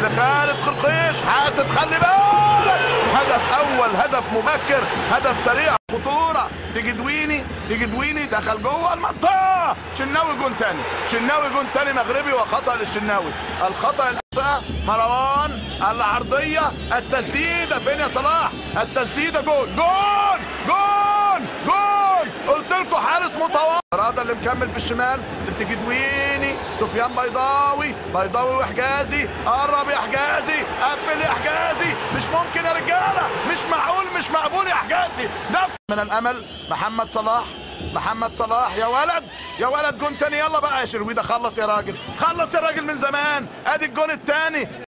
لخالد قرقيش حاسب خلي بالك هدف اول هدف مبكر هدف سريع خطوره تيجي دويني تيجي دويني دخل جوه المنطقه شناوي جون تاني شناوي جون تاني مغربي وخطا للشناوي الخطا الخطا مروان العرضيه التسديده فين يا صلاح التسديده جون جون جون جون قلت لكم حارس متواضع رادة اللي مكمل في الشمال تيجي دويني سفيان بيضاوي بيضاوي وحجازي قرب يا حجازي قفل يا حجازي مش ممكن يا رجاله مش معقول مش مقبول يا حجازي نفس من الامل محمد صلاح محمد صلاح يا ولد يا ولد جون تاني يلا بقى يا شرويده خلص يا راجل خلص يا راجل من زمان ادي الجون التاني